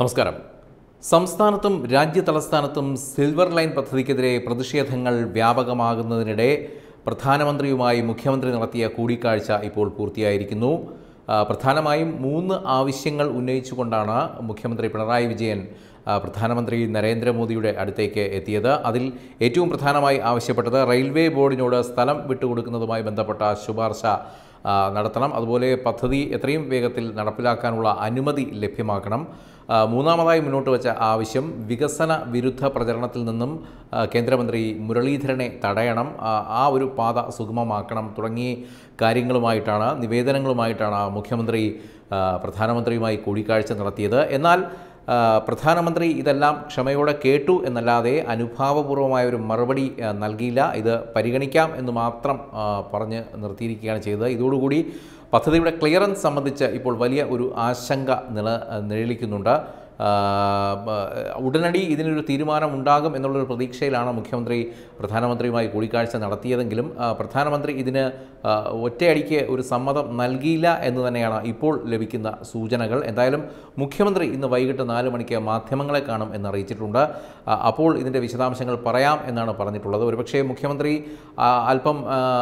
നമസ്കാരം സംസ്ഥാനത്തും രാജ്യ തലസ്ഥാനത്തും സിൽവർ ലൈൻ പദ്ധതിക്കെതിരെ പ്രതിഷേധങ്ങൾ വ്യാപകമാകുന്നതിനിടെ പ്രധാനമന്ത്രിയുമായി മുഖ്യമന്ത്രി നടത്തിയ കൂടിക്കാഴ്ച ഇപ്പോൾ പൂർത്തിയായിരിക്കുന്നു ആ, പ്രധാനമായും മൂന്ന് ആവശ്യങ്ങൾ ഉന്നയിച്ചുകൊണ്ടാണ് മുഖ്യമന്ത്രി പിണറായി വിജയൻ ആ, പ്രധാനമന്ത്രി നരേന്ദ്രമോദിയുടെ അടുത്തേക്ക് എത്തിയത് അതിൽ ഏറ്റവും പ്രധാനമായി ആവശ്യപ്പെട്ടത് റെയിൽവേ ബോർഡിനോട് സ്ഥലം വിട്ടുകൊടുക്കുന്നതുമായി ബന്ധപ്പെട്ട ശുപാർശ ആ, നടത്തണം അതുപോലെ പദ്ധതി എത്രയും വേഗത്തിൽ നടപ്പിലാക്കാനുള്ള അനുമതി ലഭ്യമാക്കണം ആ, മൂന്നാമതായി മുന്നോട്ട് വെച്ച ആവശ്യം വികസന വിരുദ്ധ പ്രചരണത്തിൽ നിന്നും ആ, കേന്ദ്രമന്ത്രി മുരളീധരനെ തടയണം ആ, ആ ഒരു പാത സുഗമമാക്കണം തുടങ്ങിയ കാര്യങ്ങളുമായിട്ടാണ് നിവേദനങ്ങളുമായിട്ടാണ് മുഖ്യമന്ത്രി ആ, പ്രധാനമന്ത്രിയുമായി കൂടിക്കാഴ്ച നടത്തിയത് എന്നാൽ ആ, പ്രധാനമന്ത്രി ഇതെല്ലാം ക്ഷമയോടെ കേട്ടു എന്നല്ലാതെ അനുഭാവപൂർവമായ ഒരു മറുപടി ആ, നൽകിയില്ല ഇത് പരിഗണിക്കാം എന്ന് മാത്രം ആ, പറഞ്ഞ് നിർത്തിയിരിക്കുകയാണ് ചെയ്തത് ഇതോടുകൂടി പദ്ധതിയുടെ ക്ലിയറൻസ് സംബന്ധിച്ച് ഇപ്പോൾ വലിയ ഒരു ആശങ്ക നില നിഴലിക്കുന്നുണ്ട് ആ, ബ- ഉടനടി ഇതിനൊരു തീരുമാനം ഉണ്ടാകും എന്നുള്ളൊരു പ്രതീക്ഷയിലാണ് മുഖ്യമന്ത്രി പ്രധാനമന്ത്രിയുമായി കൂടിക്കാഴ്ച നടത്തിയതെങ്കിലും ആ, പ്രധാനമന്ത്രി ഇതിന് ആ, ഒറ്റയടിക്ക് ഒരു സമ്മതം നൽകിയില്ല എന്ന് തന്നെയാണ് ഇപ്പോൾ ലഭിക്കുന്ന സൂചനകൾ എന്തായാലും മുഖ്യമന്ത്രി ഇന്ന് വൈകിട്ട് നാല് മണിക്ക് മാധ്യമങ്ങളെ കാണും എന്ന് അറിയിച്ചിട്ടുണ്ട് ആ, അപ്പോൾ ഇതിൻ്റെ വിശദാംശങ്ങൾ പറയാം എന്നാണ് പറഞ്ഞിട്ടുള്ളത് ഒരുപക്ഷേ മുഖ്യമന്ത്രി ആ, അല്പം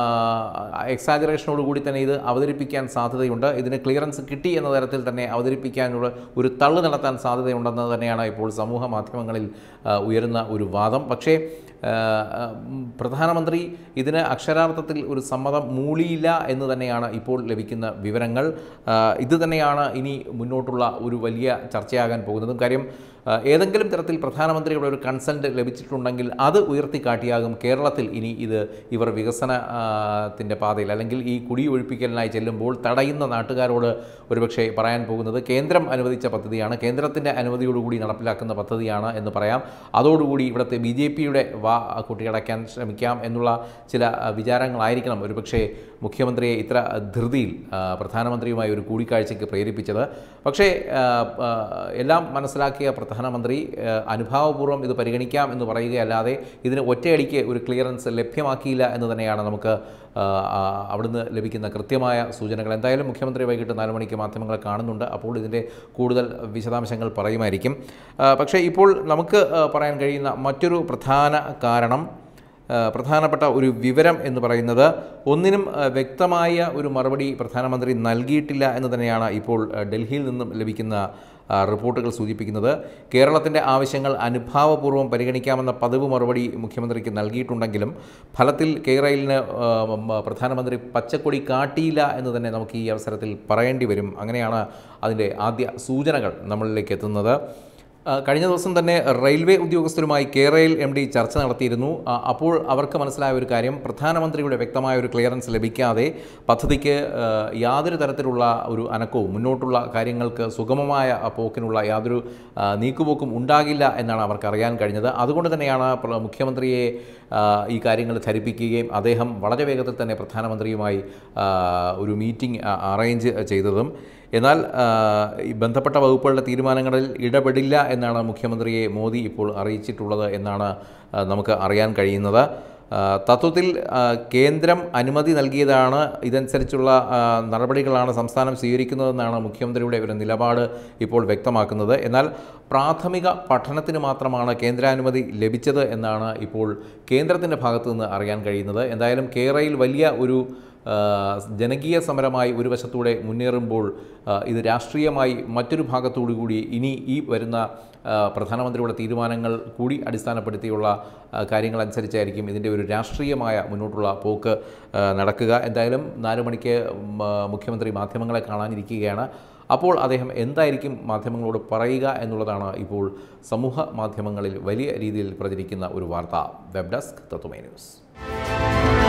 എക്സാജറേഷനോട് കൂടി തന്നെ ഇത് അവതരിപ്പിക്കാൻ സാധ്യതയുണ്ട് ഇതിന് ക്ലിയറൻസ് കിട്ടി എന്ന തരത്തിൽ തന്നെ അവതരിപ്പിക്കാനുള്ള ഒരു തള്ളു നടത്താൻ സാധ്യതയുണ്ടെന്ന് തന്നെയാണ് ഇപ്പോൾ സമൂഹ മാധ്യമങ്ങളിൽ ആ, ഉയരുന്ന ഒരു വാദം പക്ഷേ ആ, ആ, ഉം, പ്രധാനമന്ത്രി ഇതിന് അക്ഷരാർത്ഥത്തിൽ ഒരു സമ്മതം മൂളിയില്ല എന്ന് തന്നെയാണ് ഇപ്പോൾ ലഭിക്കുന്ന വിവരങ്ങൾ ആ, ഇത് തന്നെയാണ് ഇനി മുന്നോട്ടുള്ള ഒരു വലിയ ചർച്ചയാകാൻ പോകുന്നതും കാര്യം ആ, ഏതെങ്കിലും തരത്തിൽ പ്രധാനമന്ത്രിയുടെ ഒരു കൺസൾട്ട് ലഭിച്ചിട്ടുണ്ടെങ്കിൽ അത് ഉയർത്തിക്കാട്ടിയാകും കേരളത്തിൽ ഇനി ഇത് ഇവർ വികസന ആ, ത്തിൻ്റെ പാതയിൽ അല്ലെങ്കിൽ ഈ കുടി ഒഴിപ്പിക്കലിനായി ചെല്ലുമ്പോൾ തടയുന്ന നാട്ടുകാരോട് ഒരുപക്ഷെ പറയാൻ പോകുന്നത് കേന്ദ്രം അനുവദിച്ച പദ്ധതിയാണ് കേന്ദ്രത്തിൻ്റെ അനുമതിയോടുകൂടി നടപ്പിലാക്കുന്ന പദ്ധതിയാണ് എന്ന് പറയാം അതോടുകൂടി ഇവിടുത്തെ ബി ജെ പിയുടെ വാ കുട്ടിയടയ്ക്കാൻ ശ്രമിക്കാം എന്നുള്ള ചില ആ, വിചാരങ്ങളായിരിക്കണം ഒരുപക്ഷെ മുഖ്യമന്ത്രിയെ ഇത്ര ധൃതിയിൽ ആ, പ്രധാനമന്ത്രിയുമായി ഒരു കൂടിക്കാഴ്ചയ്ക്ക് പ്രേരിപ്പിച്ചത് പക്ഷേ ആ, ആ, എല്ലാം മനസ്സിലാക്കിയ പ്രധാനമന്ത്രി ആ, അനുഭാവപൂർവ്വം ഇത് പരിഗണിക്കാം എന്ന് പറയുകയല്ലാതെ ഇതിന് ഒറ്റയടിക്ക് ഒരു ക്ലിയറൻസ് ലഭ്യമാക്കിയില്ല എന്ന് തന്നെയാണ് നമുക്ക് ആ, ആ, അവിടുന്ന് ലഭിക്കുന്ന കൃത്യമായ സൂചനകൾ എന്തായാലും മുഖ്യമന്ത്രി വൈകിട്ട് നാല് മണിക്ക് മാധ്യമങ്ങളെ കാണുന്നുണ്ട് അപ്പോൾ ഇതിൻ്റെ കൂടുതൽ വിശദാംശങ്ങൾ പറയുമായിരിക്കും ആ, പക്ഷേ ഇപ്പോൾ നമുക്ക് ആ, പറയാൻ കഴിയുന്ന മറ്റൊരു പ്രധാന കാരണം ആ, പ്രധാനപ്പെട്ട ഒരു വിവരം എന്ന് പറയുന്നത് ഒന്നിനും ആ, വ്യക്തമായ ഒരു മറുപടി പ്രധാനമന്ത്രി നൽകിയിട്ടില്ല എന്ന് തന്നെയാണ് ഇപ്പോൾ ആ, ഡൽഹിയിൽ നിന്നും ലഭിക്കുന്ന ആ, റിപ്പോർട്ടുകൾ സൂചിപ്പിക്കുന്നത് കേരളത്തിൻ്റെ ആവശ്യങ്ങൾ അനുഭാവപൂർവ്വം പരിഗണിക്കാമെന്ന പതിവ് മറുപടി മുഖ്യമന്ത്രിക്ക് നൽകിയിട്ടുണ്ടെങ്കിലും ഫലത്തിൽ കേരളിന് പ്രധാനമന്ത്രി പച്ചക്കൊടി കാട്ടിയില്ല എന്ന് തന്നെ നമുക്ക് ഈ അവസരത്തിൽ പറയേണ്ടി വരും അങ്ങനെയാണ് അതിൻ്റെ ആദ്യ സൂചനകൾ നമ്മളിലേക്ക് എത്തുന്നത് ആ, കഴിഞ്ഞ ദിവസം തന്നെ റെയിൽവേ ഉദ്യോഗസ്ഥരുമായി കേരയിൽ എം ഡി ചർച്ച നടത്തിയിരുന്നു ആ, അപ്പോൾ അവർക്ക് മനസ്സിലായ ഒരു കാര്യം പ്രധാനമന്ത്രിയുടെ വ്യക്തമായ ഒരു ക്ലിയറൻസ് ലഭിക്കാതെ പദ്ധതിക്ക് ആ, യാതൊരു തരത്തിലുള്ള ഒരു അനക്കവും മുന്നോട്ടുള്ള കാര്യങ്ങൾക്ക് സുഗമമായ പോക്കിനുള്ള യാതൊരു ആ, നീക്കുപോക്കും ഉണ്ടാകില്ല എന്നാണ് അവർക്ക് അറിയാൻ കഴിഞ്ഞത് അതുകൊണ്ട് തന്നെയാണ് പ്ര- മുഖ്യമന്ത്രിയെ ആ, ഈ കാര്യങ്ങൾ ധരിപ്പിക്കുകയും അദ്ദേഹം വളരെ വേഗത്തിൽ തന്നെ പ്രധാനമന്ത്രിയുമായി ആ, ഒരു മീറ്റിംഗ് അറേഞ്ച് ചെയ്തതും എന്നാൽ ആ, ഈ ബന്ധപ്പെട്ട വകുപ്പുകളുടെ തീരുമാനങ്ങളിൽ ഇടപെടില്ല എന്നാണ് മുഖ്യമന്ത്രിയെ മോദി ഇപ്പോൾ അറിയിച്ചിട്ടുള്ളത് എന്നാണ് ആ, നമുക്ക് അറിയാൻ കഴിയുന്നത് ആ, തത്വത്തിൽ ആ, കേന്ദ്രം അനുമതി നൽകിയതാണ് ഇതനുസരിച്ചുള്ള ആ, നടപടികളാണ് സംസ്ഥാനം സ്വീകരിക്കുന്നതെന്നാണ് മുഖ്യമന്ത്രിയുടെ ഒരു നിലപാട് ഇപ്പോൾ വ്യക്തമാക്കുന്നത് എന്നാൽ പ്രാഥമിക പഠനത്തിന് മാത്രമാണ് കേന്ദ്രാനുമതി ലഭിച്ചത് എന്നാണ് ഇപ്പോൾ കേന്ദ്രത്തിൻ്റെ ഭാഗത്തു നിന്ന് അറിയാൻ കഴിയുന്നത് എന്തായാലും കേരളയിൽ വലിയ ഒരു ആ, ജനകീയ സമരമായി ഒരു വശത്തൂടെ മുന്നേറുമ്പോൾ ആ, ഇത് രാഷ്ട്രീയമായി മറ്റൊരു ഭാഗത്തോടു കൂടി ഇനി ഈ വരുന്ന ആ, പ്രധാനമന്ത്രിയുടെ തീരുമാനങ്ങൾ കൂടി അടിസ്ഥാനപ്പെടുത്തിയുള്ള ആ, കാര്യങ്ങളനുസരിച്ചായിരിക്കും ഇതിൻ്റെ ഒരു രാഷ്ട്രീയമായ മുന്നോട്ടുള്ള പോക്ക് ആ, നടക്കുക എന്തായാലും നാല് മണിക്ക് ഉം, ആ, മുഖ്യമന്ത്രി മാധ്യമങ്ങളെ കാണാനിരിക്കുകയാണ് അപ്പോൾ അദ്ദേഹം എന്തായിരിക്കും മാധ്യമങ്ങളോട് പറയുക എന്നുള്ളതാണ് ഇപ്പോൾ സമൂഹ മാധ്യമങ്ങളിൽ വലിയ രീതിയിൽ പ്രചരിക്കുന്ന ഒരു വാർത്ത വെബ് ഡെസ്ക് തത്വമേ ന്യൂസ്